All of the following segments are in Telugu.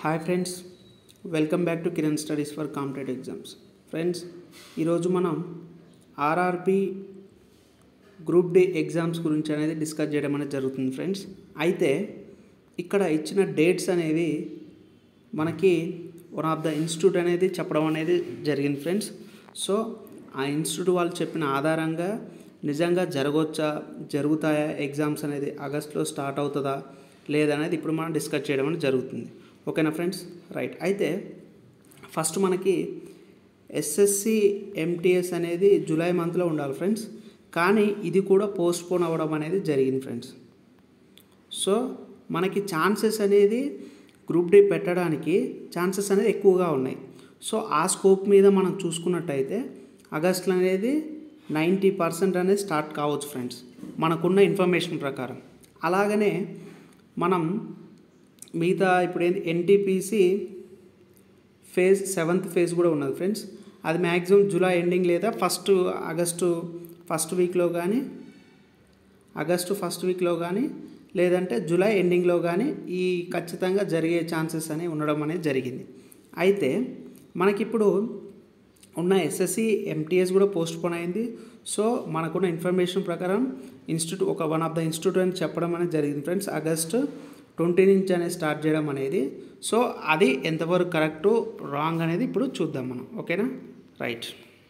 hi friends welcome back to Kiran studies for competitive exams friends ఈరోజు మనం ఆర్ఆర్బి గ్రూప్ డి ఎగ్జామ్స్ గురించి అనేది డిస్కస్ చేయడం అనేది జరుగుతుంది ఫ్రెండ్స్ అయితే ఇక్కడ ఇచ్చిన డేట్స్ అనేవి మనకి వన్ ఆఫ్ ద ఇన్స్టిట్యూట్ అనేది చెప్పడం అనేది జరిగింది ఫ్రెండ్స్ సో ఆ ఇన్స్టిట్యూట్ వాళ్ళు చెప్పిన ఆధారంగా నిజంగా జరగవచ్చా జరుగుతాయా ఎగ్జామ్స్ అనేది ఆగస్ట్లో స్టార్ట్ అవుతుందా లేదనేది ఇప్పుడు మనం డిస్కస్ చేయడం అనేది జరుగుతుంది ఓకేనా ఫ్రెండ్స్ రైట్ అయితే ఫస్ట్ మనకి ఎస్ఎస్సి ఎంటీఎస్ అనేది జూలై మంత్లో ఉండాలి ఫ్రెండ్స్ కానీ ఇది కూడా పోస్ట్పోన్ అవ్వడం అనేది జరిగింది ఫ్రెండ్స్ సో మనకి ఛాన్సెస్ అనేది గ్రూప్ డి పెట్టడానికి ఛాన్సెస్ అనేది ఎక్కువగా ఉన్నాయి సో ఆ స్కోప్ మీద మనం చూసుకున్నట్టయితే ఆగస్ట్లో అనేది నైంటీ పర్సెంట్ అనేది స్టార్ట్ కావచ్చు ఫ్రెండ్స్ మనకున్న ఇన్ఫర్మేషన్ ప్రకారం అలాగనే మనం మిగతా ఇప్పుడు ఏంటి ఎన్టీపీసీ ఫేజ్ సెవెంత్ ఫేజ్ కూడా ఉన్నది ఫ్రెండ్స్ అది మ్యాక్సిమం జూలై ఎండింగ్ లేదా ఫస్ట్ ఆగస్టు ఫస్ట్ వీక్లో కానీ ఆగస్టు ఫస్ట్ వీక్లో కానీ లేదంటే జూలై ఎండింగ్లో కానీ ఈ ఖచ్చితంగా జరిగే ఛాన్సెస్ అనేవి ఉండడం అనేది జరిగింది అయితే మనకిప్పుడు ఉన్న ఎస్ఎస్సి ఎంటీఎస్ కూడా పోస్ట్ పోన్ అయింది సో మనకున్న ఇన్ఫర్మేషన్ ప్రకారం ఇన్స్టిట్యూట్ ఒక వన్ ఆఫ్ ద ఇన్స్టిట్యూట్ అని చెప్పడం అనేది జరిగింది ఫ్రెండ్స్ ఆగస్ట్ ట్వంటీ నుంచి అనేది స్టార్ట్ చేయడం అనేది సో అది ఎంతవరకు కరెక్టు రాంగ్ అనేది ఇప్పుడు చూద్దాం మనం ఓకేనా రైట్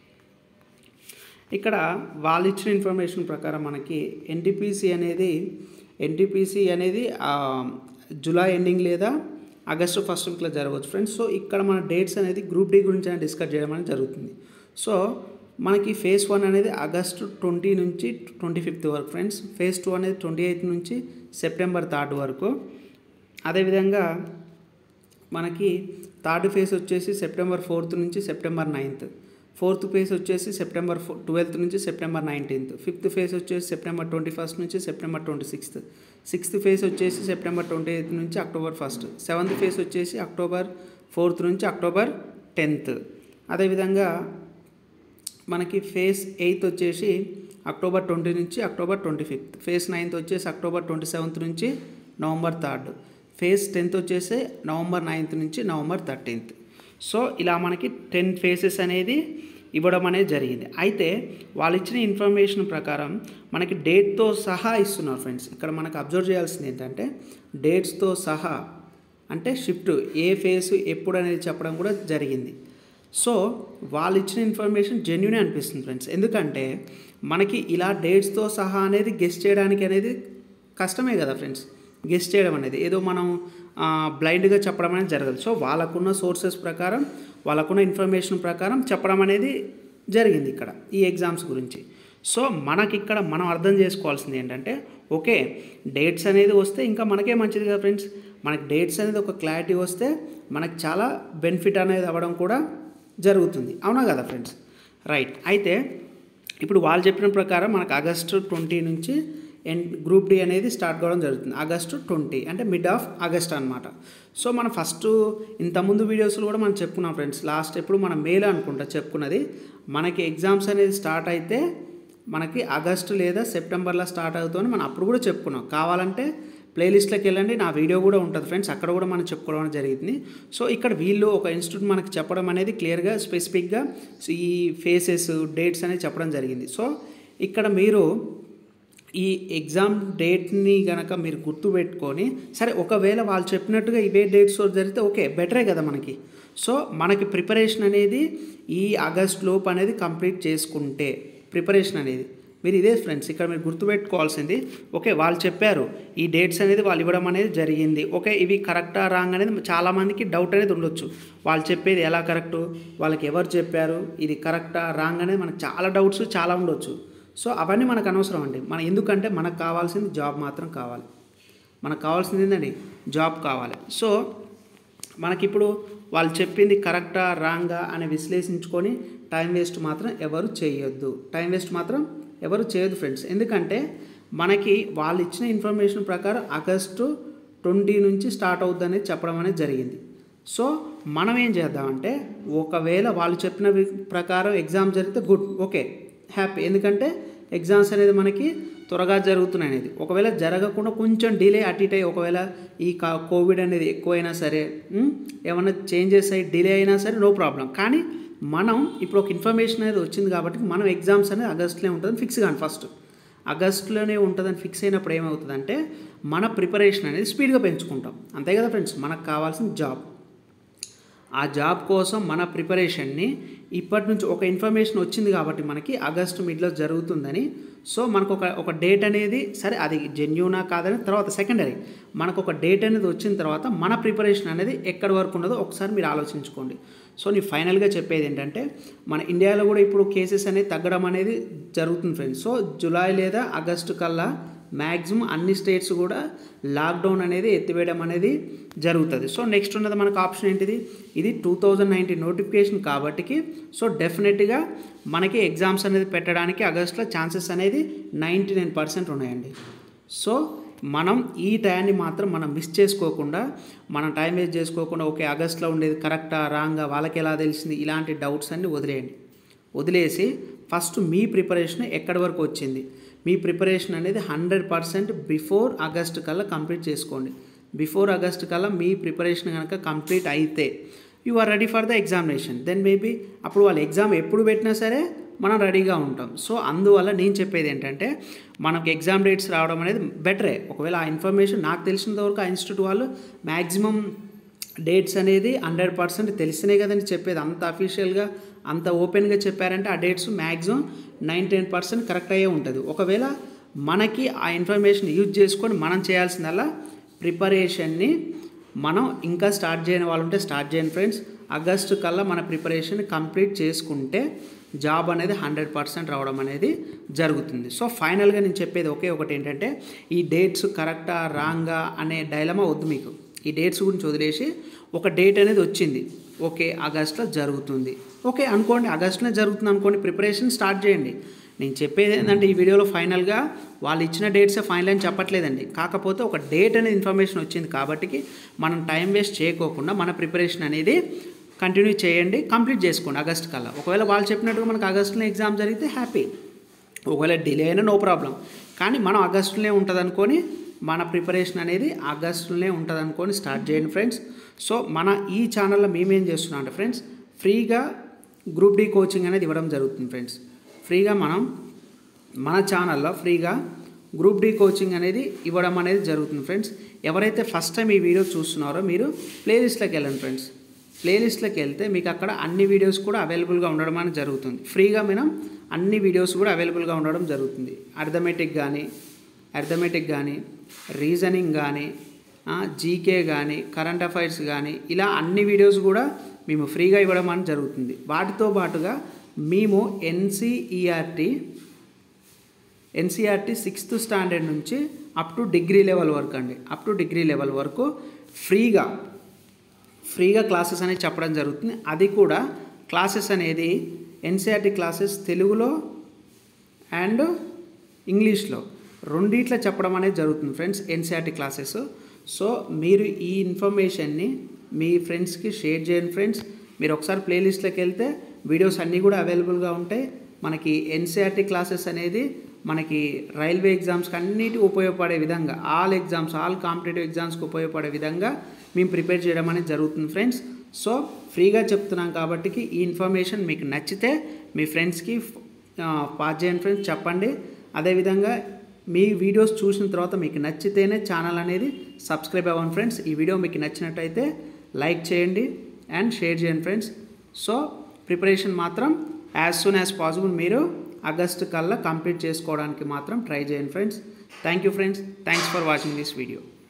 ఇక్కడ వాళ్ళు ఇచ్చిన ఇన్ఫర్మేషన్ ప్రకారం మనకి ఎన్టీపీసీ అనేది ఎన్టీపీసీ అనేది జూలై ఎండింగ్ లేదా ఆగస్టు ఫస్ట్ వీక్లో జరగవచ్చు ఫ్రెండ్స్ సో ఇక్కడ మన డేట్స్ అనేది గ్రూప్ డి గురించి అనేది డిస్కస్ చేయడం అనేది జరుగుతుంది సో మనకి ఫేజ్ వన్ అనేది ఆగస్టు ట్వంటీ నుంచి ట్వంటీ ఫిఫ్త్ వరకు ఫ్రెండ్స్ ఫేజ్ టూ అనేది ట్వంటీ ఎయిత్ నుంచి సెప్టెంబర్ థర్డ్ వరకు అదేవిధంగా మనకి థర్డ్ ఫేజ్ వచ్చేసి సెప్టెంబర్ ఫోర్త్ నుంచి సెప్టెంబర్ నైన్త్ ఫోర్త్ ఫేజ్ వచ్చేసి సెప్టెంబర్ ట్వెల్త్ నుంచి సెప్టెంబర్ నైన్టీన్త్ ఫిఫ్త్ ఫేజ్ వచ్చేసి సెప్టెంబర్ ట్వంటీ ఫస్ట్ నుంచి September twenty sixth sixth phase వచ్చేసి సెప్టెంబర్ ట్వంటీ ఎయిత్ నుంచి అక్టోబర్ ఫస్ట్ సెవెంత్ ఫేజ్ వచ్చేసి అక్టోబర్ ఫోర్త్ నుంచి అక్టోబర్ టెన్త్ అదేవిధంగా మనకి ఫేజ్ ఎయిత్ వచ్చేసి అక్టోబర్ ట్వంటీ నుంచి October twenty fifth phase ninth వచ్చేసి అక్టోబర్ ట్వంటీ సెవెంత్ నుంచి నవంబర్ థర్డ్ ఫేజ్ టెన్త్ వచ్చేసి నవంబర్ నైన్త్ నుంచి నవంబర్ థర్టీన్త్ సో ఇలా మనకి టెన్ ఫేసెస్ అనేది ఇవ్వడం అనేది జరిగింది అయితే వాళ్ళు ఇచ్చిన ఇన్ఫర్మేషన్ ప్రకారం మనకి డేట్తో సహా ఇస్తున్నారు ఫ్రెండ్స్ ఇక్కడ మనకు అబ్జర్వ్ చేయాల్సింది ఏంటంటే డేట్స్తో సహా అంటే షిఫ్ట్ ఏ ఫేస్ ఎప్పుడు అనేది చెప్పడం కూడా జరిగింది సో వాళ్ళు ఇచ్చిన ఇన్ఫర్మేషన్ జెన్యునే అనిపిస్తుంది ఫ్రెండ్స్ ఎందుకంటే మనకి ఇలా డేట్స్తో సహా అనేది గెస్ట్ చేయడానికి అనేది కష్టమే కదా ఫ్రెండ్స్ గెస్ట్ చేయడం అనేది ఏదో మనం బ్లైండ్గా చెప్పడం అనేది జరగదు సో వాళ్ళకున్న సోర్సెస్ ప్రకారం వాళ్ళకున్న ఇన్ఫర్మేషన్ ప్రకారం చెప్పడం అనేది జరిగింది ఇక్కడ ఈ ఎగ్జామ్స్ గురించి సో మనకి ఇక్కడ మనం అర్థం చేసుకోవాల్సింది ఏంటంటే ఓకే డేట్స్ అనేది వస్తే ఇంకా మనకే మంచిది కదా ఫ్రెండ్స్ మనకి డేట్స్ అనేది ఒక క్లారిటీ వస్తే మనకు చాలా బెనిఫిట్ అనేది అవ్వడం కూడా జరుగుతుంది అవునా కదా ఫ్రెండ్స్ రైట్ అయితే ఇప్పుడు వాళ్ళు చెప్పిన ప్రకారం మనకు ఆగస్టు ట్వంటీ నుంచి ఎన్ గ్రూప్ డి అనేది స్టార్ట్ కావడం జరుగుతుంది ఆగస్టు ట్వంటీ అంటే మిడ్ ఆఫ్ ఆగస్ట్ అనమాట సో మనం ఫస్ట్ ఇంతకుముందు వీడియోస్లో కూడా మనం చెప్పుకున్నాం ఫ్రెండ్స్ లాస్ట్ ఎప్పుడు మనం మేలో అనుకుంటా చెప్పుకున్నది మనకి ఎగ్జామ్స్ అనేది స్టార్ట్ అయితే మనకి ఆగస్టు లేదా సెప్టెంబర్లో స్టార్ట్ అవుతుందని మనం అప్పుడు కూడా చెప్పుకున్నాం కావాలంటే ప్లేలిస్ట్లోకి వెళ్ళండి నా వీడియో కూడా ఉంటుంది ఫ్రెండ్స్ అక్కడ కూడా మనం చెప్పుకోవడం జరిగింది సో ఇక్కడ వీళ్ళు ఒక ఇన్స్టిట్యూట్ మనకి చెప్పడం అనేది క్లియర్గా స్పెసిఫిక్గా ఈ ఫేసెస్ డేట్స్ అనేది చెప్పడం జరిగింది సో ఇక్కడ మీరు ఈ ఎగ్జామ్ డేట్ని కనుక మీరు గుర్తుపెట్టుకొని సరే ఒకవేళ వాళ్ళు చెప్పినట్టుగా ఇవే డేట్స్ జరిగితే ఓకే బెటరే కదా మనకి సో మనకి ప్రిపరేషన్ అనేది ఈ ఆగస్ట్ లోపు అనేది కంప్లీట్ చేసుకుంటే ప్రిపరేషన్ అనేది మీరు ఇదే ఫ్రెండ్స్ ఇక్కడ మీరు గుర్తుపెట్టుకోవాల్సింది ఓకే వాళ్ళు చెప్పారు ఈ డేట్స్ అనేది వాళ్ళు ఇవ్వడం అనేది జరిగింది ఓకే ఇవి కరెక్టా రాంగ్ అనేది చాలామందికి డౌట్ అనేది ఉండొచ్చు వాళ్ళు చెప్పేది ఎలా కరెక్టు వాళ్ళకి ఎవరు చెప్పారు ఇది కరెక్టా రాంగ్ అనేది మనకు చాలా డౌట్స్ చాలా ఉండొచ్చు సో అవన్నీ మనకు అనవసరం అండి మన ఎందుకంటే మనకు కావాల్సింది జాబ్ మాత్రం కావాలి మనకు కావాల్సింది ఏంటండి జాబ్ కావాలి సో మనకిప్పుడు వాళ్ళు చెప్పింది కరెక్టా రాంగా అని విశ్లేషించుకొని టైం వేస్ట్ మాత్రం ఎవరు చేయొద్దు టైం వేస్ట్ మాత్రం ఎవరు చేయొద్దు ఫ్రెండ్స్ ఎందుకంటే మనకి వాళ్ళు ఇచ్చిన ఇన్ఫర్మేషన్ ప్రకారం ఆగస్టు ట్వంటీ నుంచి స్టార్ట్ అవుద్దని చెప్పడం అనేది జరిగింది సో మనం ఏం చేద్దామంటే ఒకవేళ వాళ్ళు చెప్పిన ప్రకారం ఎగ్జామ్ జరిగితే గుడ్ ఓకే హ్యాపీ ఎందుకంటే ఎగ్జామ్స్ అనేది మనకి త్వరగా జరుగుతున్నాయి అనేది ఒకవేళ జరగకుండా కొంచెం డిలే అటు ఇటు అయ్యి ఒకవేళ ఈ కా- కోవిడ్ అనేది ఎక్కువైనా సరే ఉమ్, ఏమైనా చేంజెస్ అయ్యి డిలే అయినా సరే నో ప్రాబ్లం కానీ మనం ఇప్పుడు ఒక ఇన్ఫర్మేషన్ అనేది వచ్చింది కాబట్టి మనం ఎగ్జామ్స్ అనేది ఆగస్టులో ఉంటుందని ఫిక్స్ కాను ఫస్ట్ ఆగస్టులోనే ఉంటుందని ఫిక్స్ అయినప్పుడు ఏమవుతుందంటే మన ప్రిపరేషన్ అనేది స్పీడ్గా పెంచుకుంటాం అంతే కదా ఫ్రెండ్స్ మనకు కావాల్సిన జాబ్ ఆ జాబ్ కోసం మన ప్రిపరేషన్ని ఇప్పటి నుంచి ఒక ఇన్ఫర్మేషన్ వచ్చింది కాబట్టి మనకి ఆగస్టు మిడ్లో జరుగుతుందని సో మనకు ఒక ఒక డేట్ అనేది సరే అది జెన్యునా కాదని తర్వాత సెకండరీ మనకు ఒక డేట్ అనేది వచ్చిన తర్వాత మన ప్రిపరేషన్ అనేది ఎక్కడి వరకు ఉన్నదో ఒకసారి మీరు ఆలోచించుకోండి సో నేను ఫైనల్గా చెప్పేది ఏంటంటే మన ఇండియాలో కూడా ఇప్పుడు కేసెస్ అనేది తగ్గడం అనేది జరుగుతుంది ఫ్రెండ్స్ సో జూలై లేదా ఆగస్టు కల్లా మ్యాక్సిమం అన్ని స్టేట్స్ కూడా లాక్డౌన్ అనేది ఎత్తివేయడం అనేది జరుగుతుంది సో నెక్స్ట్ ఉన్నది మనకు ఆప్షన్ ఏంటిది ఇది టూ థౌజండ్ నైన్టీన్ నోటిఫికేషన్ కాబట్టికి సో డెఫినెట్గా మనకి ఎగ్జామ్స్ అనేది పెట్టడానికి ఆగస్ట్లో ఛాన్సెస్ అనేది నైంటీ నైన్ పర్సెంట్ ఉన్నాయండి సో మనం ఈ టైంని మాత్రం మనం మిస్ చేసుకోకుండా మనం టైం వేస్ట్ చేసుకోకుండా ఓకే ఆగస్ట్లో ఉండేది కరెక్టా రాంగా వాళ్ళకి ఎలా తెలిసింది ఇలాంటి డౌట్స్ అన్ని వదిలేయండి వదిలేసి ఫస్ట్ మీ ప్రిపరేషన్ ఎక్కడి వరకు వచ్చింది మీ ప్రిపరేషన్ అనేది హండ్రెడ్ పర్సెంట్ బిఫోర్ ఆగస్ట్ కల్లా కంప్లీట్ చేసుకోండి బిఫోర్ ఆగస్ట్ కల్లా మీ ప్రిపరేషన్ కనుక కంప్లీట్ అయితే you are ready for the examination then maybe అప్పుడు వాళ్ళు ఎగ్జామ్ ఎప్పుడు పెట్టినా సరే మనం రెడీగా ఉంటాం సో అందువల్ల నేను చెప్పేది ఏంటంటే మనకు ఎగ్జామ్ డేట్స్ రావడం అనేది బెటరే ఒకవేళ ఆ ఇన్ఫర్మేషన్ నాకు తెలిసినంత వరకు ఆ ఇన్స్టిట్యూట్ వాళ్ళు మ్యాక్సిమం డేట్స్ అనేది హండ్రెడ్ పర్సెంట్ తెలిసినే కదండి చెప్పేది అంత అఫీషియల్గా అంత ఓపెన్గా చెప్పారంటే ఆ dates maximum ninety nine percent correct అయ్యే ఉంటుంది ఒకవేళ మనకి ఆ ఇన్ఫర్మేషన్ యూజ్ చేసుకొని మనం చేయాల్సిందల్లా ప్రిపరేషన్ని మనం ఇంకా స్టార్ట్ చేయని వాళ్ళు ఉంటే స్టార్ట్ చేయండి ఫ్రెండ్స్ ఆగస్టు కల్లా మన ప్రిపరేషన్ కంప్లీట్ చేసుకుంటే జాబ్ అనేది హండ్రెడ్ పర్సెంట్ రావడం అనేది జరుగుతుంది సో ఫైనల్గా నేను చెప్పేది ఒకే ఒకటి ఏంటంటే ఈ డేట్స్ కరెక్టా రాంగా అనే డైలమా వద్దు మీకు ఈ డేట్స్ గురించి వదిలేసి ఒక డేట్ అనేది వచ్చింది ఓకే ఆగస్ట్లో జరుగుతుంది ఓకే అనుకోండి ఆగస్టులో జరుగుతుంది అనుకోండి ప్రిపరేషన్ స్టార్ట్ చేయండి నేను చెప్పేది ఏంటంటే ఈ వీడియోలో ఫైనల్గా వాళ్ళు ఇచ్చిన డేట్సే ఫైనల్ అని చెప్పట్లేదండి కాకపోతే ఒక డేట్ అనేది ఇన్ఫర్మేషన్ వచ్చింది కాబట్టి మనం టైం వేస్ట్ చేయకోకుండా మన ప్రిపరేషన్ అనేది కంటిన్యూ చేయండి కంప్లీట్ చేసుకోండి ఆగస్ట్ కల్లా ఒకవేళ వాళ్ళు చెప్పినట్టుగా మనకు ఆగస్టులో ఎగ్జామ్ జరిగితే హ్యాపీ ఒకవేళ డిలే అయినా నో ప్రాబ్లం కానీ మనం ఆగస్టులోనే ఉంటుంది అనుకొని మన ప్రిపరేషన్ అనేది ఆగస్టులోనే ఉంటుంది అనుకొని స్టార్ట్ చేయండి ఫ్రెండ్స్ సో మన ఈ ఛానల్లో మేమేం చేస్తున్నాం అంటే ఫ్రెండ్స్ ఫ్రీగా గ్రూప్ డి కోచింగ్ అనేది ఇవ్వడం జరుగుతుంది ఫ్రెండ్స్ ఫ్రీగా మనం మన ఛానల్లో ఫ్రీగా గ్రూప్ డి కోచింగ్ అనేది ఇవ్వడం అనేది జరుగుతుంది ఫ్రెండ్స్ ఎవరైతే ఫస్ట్ టైం ఈ వీడియో చూస్తున్నారో మీరు ప్లేలిస్ట్లోకి వెళ్ళండి ఫ్రెండ్స్ ప్లేలిస్ట్లోకి వెళ్తే మీకు అక్కడ అన్ని వీడియోస్ కూడా అవైలబుల్గా ఉండడం అనేది జరుగుతుంది ఫ్రీగా మనం అన్ని వీడియోస్ కూడా అవైలబుల్గా ఉండడం జరుగుతుంది అర్థమెటిక్ కానీ అర్థమెటిక్ కానీ రీజనింగ్ కానీ జీకే కానీ కరెంట్ అఫైర్స్ కానీ ఇలా అన్ని వీడియోస్ కూడా మేము ఫ్రీగా ఇవ్వడం అనేది జరుగుతుంది వాటితో పాటుగా మేము ఎన్సీఈఆర్టీ ఎన్సీఆర్టీ సిక్స్త్ స్టాండర్డ్ నుంచి అప్ టు డిగ్రీ లెవెల్ వరకు అండి అప్ టు డిగ్రీ లెవెల్ వరకు ఫ్రీగా ఫ్రీగా క్లాసెస్ అనేది చెప్పడం జరుగుతుంది అది కూడా క్లాసెస్ అనేది ఎన్సీఆర్టీ క్లాసెస్ తెలుగులో అండ్ ఇంగ్లీష్లో రెండిట్లో చెప్పడం అనేది జరుగుతుంది ఫ్రెండ్స్ ఎన్సీఆర్టీ క్లాసెస్ సో మీరు ఈ ఇన్ఫర్మేషన్ని మీ ఫ్రెండ్స్కి షేర్ చేయండి ఫ్రెండ్స్ మీరు ఒకసారి ప్లేలిస్ట్లోకి వెళ్తే వీడియోస్ అన్నీ కూడా అవైలబుల్గా ఉంటాయి మనకి ఎన్సీఆర్టీ క్లాసెస్ అనేది మనకి రైల్వే ఎగ్జామ్స్కి అన్నిటి ఉపయోగపడే విధంగా ఆల్ ఎగ్జామ్స్ ఆల్ కాంపిటేటివ్ ఎగ్జామ్స్కి ఉపయోగపడే విధంగా మేము ప్రిపేర్ చేయడం అనేది జరుగుతుంది ఫ్రెండ్స్ సో ఫ్రీగా చెప్తున్నాం కాబట్టి ఈ ఇన్ఫర్మేషన్ మీకు నచ్చితే మీ ఫ్రెండ్స్కి పాస్ చేయండి ఫ్రెండ్స్ చెప్పండి అదేవిధంగా మీ వీడియోస్ చూసిన తర్వాత మీకు నచ్చితేనే ఛానల్ అనేది సబ్స్క్రైబ్ అవ్వండి ఫ్రెండ్స్ ఈ వీడియో మీకు నచ్చినట్టయితే లైక్ చేయండి అండ్ షేర్ చేయండి ఫ్రెండ్స్ సో ప్రిపరేషన్ మాత్రం యాజ్ సూన్ యాజ్ పాసిబుల్ మీరు ఆగస్ట్ కల్లా కంప్లీట్ చేసుకోవడానికి మాత్రం ట్రై చేయండి friends thank you friends thanks for watching this video